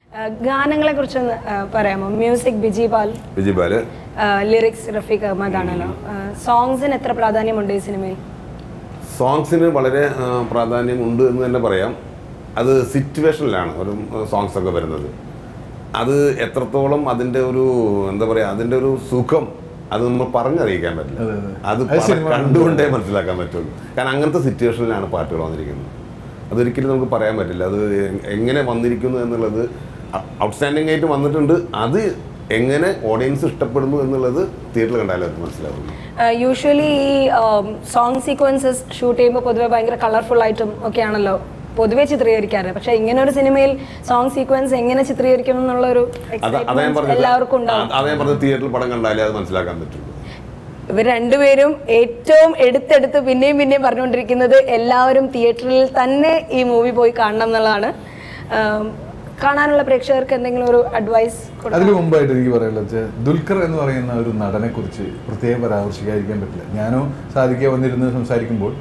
ഗാനങ്ങളെ കുറിച്ചൊന്ന് ആ, പറയാമോ മ്യൂസിക് ബിജി പാൽ വിജിബാല് ലിറിക്സ് റഫീഖ് അഹമ്മദ് ആണല്ലോ സോങ്സിന് എത്ര പ്രാധാന്യമുണ്ട് ഈ സിനിമയിൽ സോങ്സിന് വളരെ ആ, പ്രാധാന്യമുണ്ട് എന്ന് തന്നെ പറയാം അത് സിറ്റുവേഷനിലാണ് ഒരു സോങ്സ് ഒക്കെ വരുന്നത് അത് എത്രത്തോളം അതിൻ്റെ ഒരു എന്താ പറയുക അതിൻ്റെ ഒരു സുഖം അത് നമ്മൾ പറഞ്ഞറിയിക്കാൻ പറ്റില്ല അതെ, അതെ. അത് അത് സിനിമ പടം കണ്ടുകൊണ്ടേ മനസ്സിലാക്കാൻ പറ്റുള്ളൂ കാരണം അങ്ങനത്തെ സിറ്റുവേഷനിലാണ് പാട്ടുകൾ വന്നിരിക്കുന്നത് അതൊരിക്കലും നമുക്ക് പറയാൻ പറ്റില്ല അത് എ- എങ്ങനെ വന്നിരിക്കുന്നു എന്നുള്ളത് ഔട്ട്സ്റ്റാൻഡിംഗ് ആയിട്ട് വന്നിട്ടുണ്ട് അത് എങ്ങനെ ഓഡിയൻസ് ഇഷ്ടപ്പെടുന്നു എന്നുള്ളത് തിയേറ്ററിൽ കണ്ടാലേ അത് മനസ്സിലാവുള്ളൂ യൂഷ്വലി ഈ സോങ് സീക്വൻസസ് ഷൂട്ട് ചെയ്യുമ്പോൾ പൊതുവെ ഭയങ്കര കളർഫുൾ ആയിട്ടും ഒക്കെയാണല്ലോ പൊതുവെ ചിത്രീകരിക്കാറ് പക്ഷെ ഇങ്ങനെ ഒരു സിനിമയിൽ സോങ് സീക്വൻസ് എങ്ങനെ ചിത്രീകരിക്കണം എന്നുള്ള ഒരു അത് അതാ ഞാൻ പറഞ്ഞത് എല്ലാവർക്കും ഉണ്ടാവും അതാ ഞാൻ പറഞ്ഞത് തിയേറ്ററിൽ പടം കണ്ടാലേ അത് മനസ്സിലാക്കാൻ പറ്റുള്ളൂ ഇവർ രണ്ടുപേരും ഏറ്റവും എടുത്തെടുത്ത് പിന്നെയും പിന്നെയും പറഞ്ഞുകൊണ്ടിരിക്കുന്നത് എല്ലാവരും തിയേറ്ററിൽ തന്നെ ഈ മൂവി പോയി കാണണം എന്നുള്ളതാണ് ആം, കാണാനുള്ള പ്രേക്ഷകർക്ക് എന്തെങ്കിലും ഒരു അഡ്വൈസ് അതിന് മുമ്പായിട്ട് എനിക്ക് പറയാനുള്ളത് വെച്ചാൽ ദുൽഖർ എന്ന് പറയുന്ന ഒരു നടനെ കുറിച്ച് പ്രത്യേകം പരാമർശിക്കാതിരിക്കാൻ പറ്റില്ല ഞാനോ സാധിക്കുക വന്നിരുന്ന് സംസാരിക്കുമ്പോൾ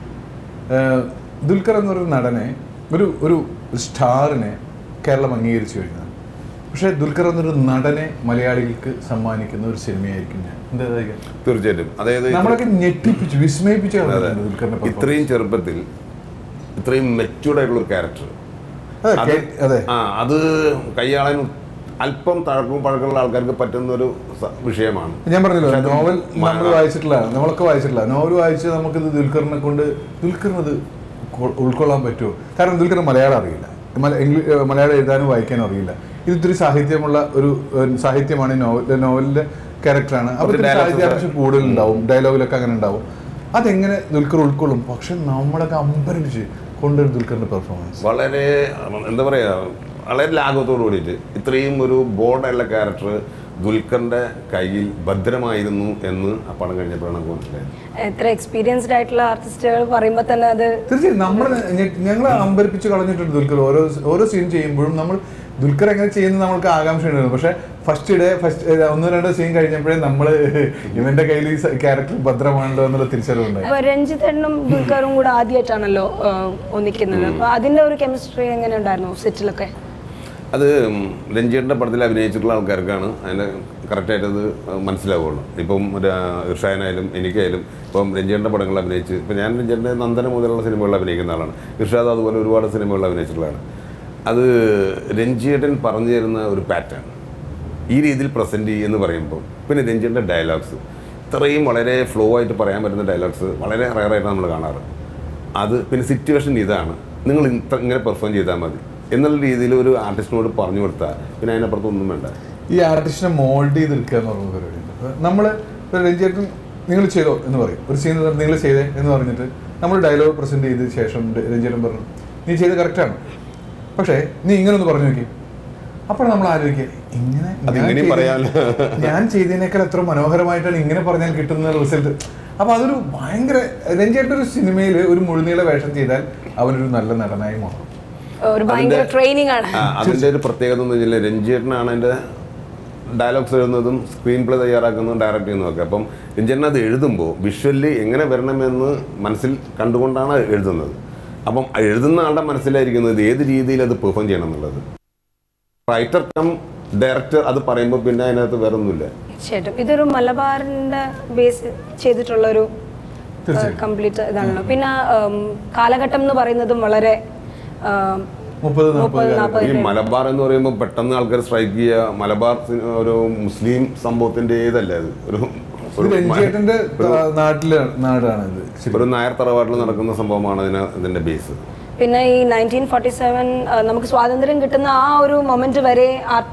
ആഹ്, ദുൽഖർ എന്ന് പറയുന്ന നടനെ ഒരു ഒരു സ്റ്റാറിനെ കേരളം അംഗീകരിച്ചു കഴിഞ്ഞാൽ പക്ഷേ ദുൽഖർ എന്നൊരു നടനെ മലയാളികൾക്ക് സമ്മാനിക്കുന്ന ഒരു സിനിമയായിരിക്കും ഞാൻ എന്താ തീർച്ചയായിട്ടും അതായത് നമ്മളൊക്കെ ഞെട്ടിപ്പിച്ചു വിസ്മയിപ്പിച്ചു കളഞ്ഞിട്ടുണ്ട് ദുൽഖറിന്റെ performance. ഇത്രയും ചെറുപ്പത്തിൽ ഇത്രയും മെച്യൂർഡ് ആയിട്ടുള്ള ഒരു ക്യാരക്ടർ അതെ, അത് കേ- അതെ ആ അത് കൈയാളാൻ അല്പം തഴക്കവും പഴക്കമുള്ള ആൾക്കാർക്ക് പറ്റുന്ന ഒരു സ- വിഷയമാണ് ഞാൻ പറഞ്ഞല്ലോ പക്ഷെ അത് നോവൽ മ- നമ്മൾ വായിച്ചിട്ടില്ല നമ്മളൊക്കെ വായിച്ചിട്ടില്ല നോവൽ വായിച്ച് നമുക്കിത് ദുൽഖറിനെ കൊണ്ട് ദുൽഖറിനത് കൊ- ഉൾക്കൊള്ളാൻ പറ്റുമോ കാരണം ദുൽഖർ മലയാളം അറിയില്ല മല- ഇംഗ്ലീ- ഏഹ് മലയാളം എഴുതാനും വായിക്കാനും അറിയില്ല ഇത് ഇത്തിരി സാഹിത്യമുള്ള ഒരു ഏഹ് സാഹിത്യമാണ് ഈ നോവൽ നോവലിന്റെ ക്യാരക്ടറാണ് അപ്പോൾ കുറച്ച് ഇത്തിരി dialogues സാഹിത്യാംശം കൂടുതലുണ്ടാവും ഡയലോഗിലൊക്കെ അങ്ങനെ ഉണ്ടാവും അതെങ്ങനെ ദുൽഖർ ഉൾക്കൊള്ളും പക്ഷെ നമ്മളൊക്കെ അമ്പരടിച്ച് കൊണ്ടുവരും ദുൽഖറിന്റെ പെർഫോമൻസ് വളരെ എന്താ പറയാ വളരെ ലാഘവത്തോട് കൂടിയിട്ട് ഇത്രയും ഒരു ബോർഡുള്ള ക്യാരക്ടർ ദുൽഖറിന്റെ കയ്യിൽ ഭദ്രമായിരുന്നു എന്ന് ആ പടം കഴിഞ്ഞപ്പോഴാണ് നമുക്ക് മനസ്സിലായത് എത്ര എക്സ്പീരിയൻസ്ഡ് ആയിട്ടുള്ള ആർട്ടിസ്റ്റുകൾ പറയുമ്പോൾ തന്നെ അത് തീർച്ചയായും നമ്മൾ ഞങ്ങൾ അമ്പരിപ്പിച്ച് കളഞ്ഞിട്ടുണ്ട് ദുൽഖർ ഓരോ ഓരോ സീൻ ചെയ്യുമ്പോഴും നമ്മൾ ദുൽഖർ എങ്ങനെ ചെയ്യുന്നത് നമ്മൾക്ക് ആകാംക്ഷ ഉണ്ടായിരുന്നു പക്ഷെ ഫസ്റ്റ് ഡേ ഫസ്റ്റ് ഒന്ന് രണ്ട് സീൻ കഴിഞ്ഞപ്പോഴേ നമ്മൾ ഇവന്റെ കയ്യിൽ ഈ ക്യാരക്ടർ ഭദ്രമാണല്ലോ എന്നുള്ള തിരിച്ചറിവുണ്ടായി അപ്പൊ രഞ്ജിത്തേട്ടനും ദുൽഖറും കൂടെ ആദ്യമായിട്ടാണല്ലോ ആ, ഒന്നിക്കുന്നത് അപ്പൊ അതിന്റെ ഒരു കെമിസ്ട്രി എങ്ങനെ ഉണ്ടായിരുന്നു സെറ്റിലൊക്കെ അത് രഞ്ജിയുടെ പടത്തിൽ അഭിനയിച്ചിട്ടുള്ള ആൾക്കാർക്കാണ് അതിൻ്റെ കറക്റ്റായിട്ട് അത് മനസ്സിലാവുള്ളൂ ഇപ്പം ഒരു ഇർഷാനായാലും എനിക്കായാലും ഇപ്പം രഞ്ജിയുടെ പടങ്ങൾ അഭിനയിച്ച് ഇപ്പം ഞാൻ രഞ്ജിയുടെ നന്ദന മുതലുള്ള സിനിമകളിൽ അഭിനയിക്കുന്ന ആളാണ് ഇർഷാദ് അതുപോലെ ഒരുപാട് സിനിമകളിൽ അഭിനയിച്ചിട്ടുള്ളതാണ് അത് രഞ്ജിയേട്ടൻ പറഞ്ഞു തരുന്ന ഒരു പാറ്റേൺ ഈ രീതിയിൽ പ്രസൻറ്റ് എന്ന് പറയുമ്പോൾ പിന്നെ രഞ്ജിയുടെ ഡയലോഗ്സ് ഇത്രയും വളരെ ഫ്ലോ ആയിട്ട് പറയാൻ പറ്റുന്ന ഡയലോഗ്സ് വളരെ റയറായിട്ട് നമ്മൾ കാണാറ് അത് പിന്നെ സിറ്റുവേഷൻ ഇതാണ് നിങ്ങൾ ഇത്ര ഇങ്ങനെ പെർഫോം ചെയ്താൽ മതി എന്നുള്ള രീതിയിൽ ഒരു ആർട്ടിസ്റ്റിനോട് പറഞ്ഞു കൊടുത്താൽ പിന്നെ അതിനപ്പുറത്ത് ഒന്നും വേണ്ട ഈ ആർട്ടിസ്റ്റിനെ മോൾഡ് ചെയ്തെടുക്കുക എന്ന് പറയുന്ന പരിപാടിയുണ്ട് നമ്മൾ രഞ്ജേട്ടൻ നിങ്ങൾ ചെയ്തോ എന്ന് പറയും ഒരു സീൻ നിങ്ങൾ ചെയ്തേ എന്ന് പറഞ്ഞിട്ട് നമ്മൾ ഡയലോഗ് പ്രസന്റ് ചെയ്ത ശേഷം രഞ്ജേട്ടൻ പറഞ്ഞു നീ ചെയ്ത് കറക്റ്റാണ് പക്ഷേ നീ ഇങ്ങനെ ഒന്ന് പറഞ്ഞു നോക്കി അപ്പോൾ നമ്മൾ ആലോചിക്കുക ഇങ്ങനെ അത് ഞാൻ ഇങ്ങനെയും ചെയ്ത- പറയാമല്ലോ. ഞാൻ ചെയ്തതിനേക്കാൾ എത്ര മനോഹരമായിട്ടാണ് ഇങ്ങനെ പറഞ്ഞാൽ കിട്ടുന്ന റിസൾട്ട് അപ്പൊ അതൊരു ഭയങ്കര രഞ്ജേട്ടൻ ഒരു സിനിമയിൽ ഒരു മുഴുനീള വേഷം ചെയ്താൽ അവനൊരു നല്ല നടനായി മാറും ഒരു ഭയങ്കര ട്രെയിനിങ് ആണ് ആ, അതിൻ്റെ ഒരു പ്രത്യേകത എന്ന് വെച്ചാൽ രഞ്ജിയേട്ടനാണ് അതിൻ്റെ ഡയലോഗ്സ് എഴുതുന്നതും സ്ക്രീൻ പ്ലേ തയ്യാറാക്കുന്നതും ഡയറക്റ്റ് ചെയ്യുന്നതൊക്കെ അപ്പം രഞ്ജേട്ടൻ അത് എഴുതുമ്പോൾ വിഷ്വലി എങ്ങനെ വരണമെന്ന് മനസ്സിൽ കണ്ടുകൊണ്ടാണ് എഴുതുന്നത് അപ്പം എഴുതുന്ന ആളുടെ മനസ്സിലായിരിക്കുന്നത് ഏത് രീതിയിൽ അത് പെർഫോം ചെയ്യണം എന്നുള്ളത് റൈറ്റർ കം ഡയറക്ടർ അത് പറയുമ്പോൾ പിന്നെ അതിനകത്ത് വേറെ ഒന്നുമില്ല തീർച്ചയായിട്ടും ഇതൊരു മലബാറിന്റെ ബേസ് ചെയ്തിട്ടുള്ള ഒരു തീർച്ചയായും. കംപ്ലീറ്റ് ഇതാണല്ലോ പിന്നെ ഉം, കാലഘട്ടം എന്ന് പറയുന്നതും വളരെ ഉം, മുപ്പത് മുപ്പത് നാൽപ്പത് നാൽപ്പത് ഈ മലബാർ എന്ന് പറയുമ്പോൾ പെട്ടെന്ന് ആൾക്കാർ സ്ട്രൈക്ക് ചെയ്യുക മലബാർ സി- ഒരു മുസ്ലിം സംഭവത്തിന്റെ ഏതല്ല അത് ഒരു ഒരു മ- രഞ്ജേട്ടന്റെ നാട്ടിലെ നാടാണ് ഇത് ഒരു നായർ തറവാട്ടിൽ നടക്കുന്ന സംഭവമാണ് ഇതിന് ഇതിന്റെ ബേസ് പിന്നെ ഈ നയൻറ്റീൻ ഫോർട്ടി സെവൻ നമുക്ക് സ്വാതന്ത്ര്യം കിട്ടുന്ന ആ ഒരു മൊമെന്റ് വരെ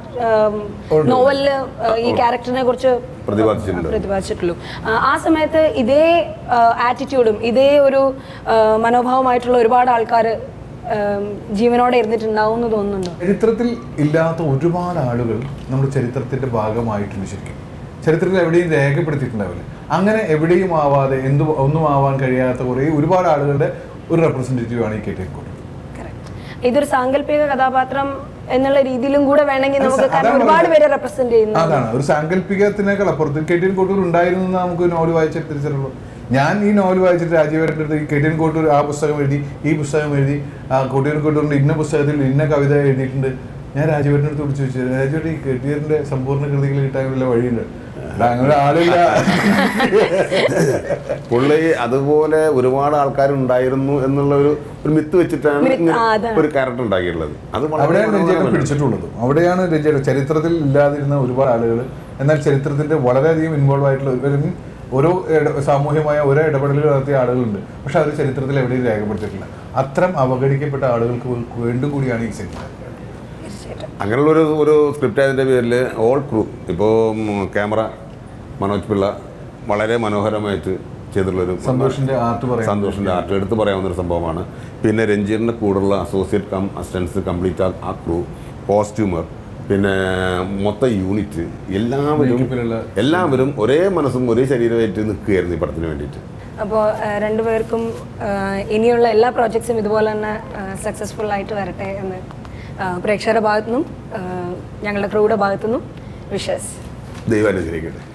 നോവലില് ഈ ക്യാരക്ടറിനെ കുറിച്ച് പ്രതിപാദിച്ചിട്ടുണ്ട് പ്രതിപാദിച്ചിട്ടുള്ളൂ ആ, ആ സമയത്ത് ഇതേ ആറ്റിറ്റ്യൂഡും ഇതേ ഒരു ആ, മനോഭാവമായിട്ടുള്ള ഒരുപാട് ആൾക്കാർ ജീവനോടെ ഇരുന്നിട്ടുണ്ടാവും എന്ന് തോന്നുന്നുണ്ടോ ചരിത്രത്തിൽ ഇല്ലാത്ത ഒരുപാട് ആളുകൾ നമ്മുടെ ചരിത്രത്തിന്റെ ഭാഗമായിട്ടുണ്ട് ശരിക്കും ചരിത്രത്തിൽ എവിടെയും രേഖപ്പെടുത്തിയിട്ടുണ്ടാവില്ല അങ്ങനെ എവിടെയും ആവാതെ എന്തു ഒന്നും ആവാൻ കഴിയാത്ത കുറേ ഒരുപാട് ആളുകളുടെ ഒരു റെപ്രസെന്റേറ്റീവ് ആണ് ഈ കെ ടി കോട്ട Correct. ഇതൊരു സാങ്കല്പിക കഥാപാത്രം എന്നുള്ള രീതിയിലും കൂടെ വേണമെങ്കിൽ നമുക്ക് അതാണ് കാരണം ഒരുപാട് പറഞ്ഞത്. പേരെ റെപ്രസെന്റ് ചെയ്യുന്നു അതാണ് ഒരു സാങ്കല്പികത്തിനേക്കാൾ അപ്പുറത്ത് കെ ടി എൻ കോട്ടൂർ ഉണ്ടായിരുന്നു എന്ന് നമുക്ക് നോവൽ വായിച്ചിട്ട് തിരിച്ചറിയുള്ളൂ ഞാൻ ഈ നോവൽ വായിച്ചിട്ട് രാജീവരൻ്റെ അടുത്ത് കെ ടി എൻ കോട്ടൂർ ആ പുസ്തകം എഴുതി ഈ പുസ്തകം എഴുതി ആ കോട്ടിയൻ കോട്ടൂരിന്റെ ഇന്ന പുസ്തകത്തിൽ ഇന്ന കവിത എഴുതിയിട്ടുണ്ട് ഞാൻ രാജുവേട്ടൻ്റെ അടുത്ത് വിളിച്ചു ചോദിച്ചു രാജുവേട്ടൻ ഈ കെട്ടിയറിന്റെ സമ്പൂർണ്ണ കൃതികൾ കിട്ടാൻ വല്ല വഴിയുണ്ട് എടാ, അങ്ങനെ ആളില്ല പുള്ളി അതുപോലെ ഒരുപാട് ആൾക്കാരുണ്ടായിരുന്നു എന്നുള്ള ഒരു ഒരു മിത്ത് വെച്ചിട്ടാണ് മിത്ത്, ഇങ്ങനെ ആ, അതാണ്. ഒരു ക്യാരക്ടർ ഉണ്ടാക്കിയിട്ടുള്ളത് അത് വളരെ അവിടെയാണ് രഞ്ജയുടെ മനോഹരമാണ്. പിടിച്ചിട്ടുള്ളത് അവിടെയാണ് രഞ്ജയുടെ ചരിത്രത്തിൽ ഇല്ലാതിരുന്ന ഒരുപാട് ആളുകൾ എന്നാൽ ചരിത്രത്തിന്റെ വളരെയധികം ഇൻവോൾവ് ആയിട്ടുള്ള ഒരു ഓരോ ഇട- സാമൂഹ്യമായ ഓരോ ഇടപെടലുകൾ നടത്തിയ ആളുകളുണ്ട് പക്ഷെ അവർ ചരിത്രത്തിൽ എവിടെയും രേഖപ്പെടുത്തിയിട്ടില്ല അത്തരം അവഗണിക്കപ്പെട്ട ആളുകൾക്ക് വേണ്ടും കൂടിയാണ് ഈ സിനിമ തീർച്ചയായിട്ടും അങ്ങനെയുള്ള ഒരു ഒരു സ്ക്രിപ്റ്റ് ആയതിൻ്റെ പേരിൽ ഓൾ ക്രൂ ഇപ്പോൾ ക്യാമറ മനോജ് പിള്ള വളരെ മനോഹരമായിട്ട് ചെയ്തിട്ടുള്ളൊരു സന്തോഷിന്റെ ആർട്ട് പറയാം സന്തോഷിൻ്റെ ആർട്ട് എടുത്ത് പറയാവുന്ന ഒരു സംഭവമാണ് പിന്നെ രഞ്ജീറിൻ്റെ കൂടെയുള്ള അസോസിയേറ്റ് കം അസിസ്റ്റൻസ് കംപ്ലീറ്റ് ആ ക്രൂ കോസ്റ്റ്യൂമർ പിന്നെ മൊത്തം യൂണിറ്റ് എല്ലാവരും മേക്കപ്പിലുള്ള എല്ലാവരും ഒരേ മനസ്സും ഒരേ ശരീരമായിട്ട് നിൽക്കുകയായിരുന്നു ഈ പടത്തിന് വേണ്ടിയിട്ട് അപ്പോൾ രണ്ടുപേർക്കും ആ, ഇനിയുള്ള എല്ലാ പ്രോജക്ട്സും ഇതുപോലെ തന്നെ സക്സസ്ഫുൾ ആയിട്ട് വരട്ടെ എന്ന് ആ, പ്രേക്ഷകരുടെ ഭാഗത്തുനിന്നും ആ, ഞങ്ങളുടെ ക്രൂയുടെ ഭാഗത്തുനിന്നും വിഷസ് ദൈവം അനുഗ്രഹിക്കട്ടെ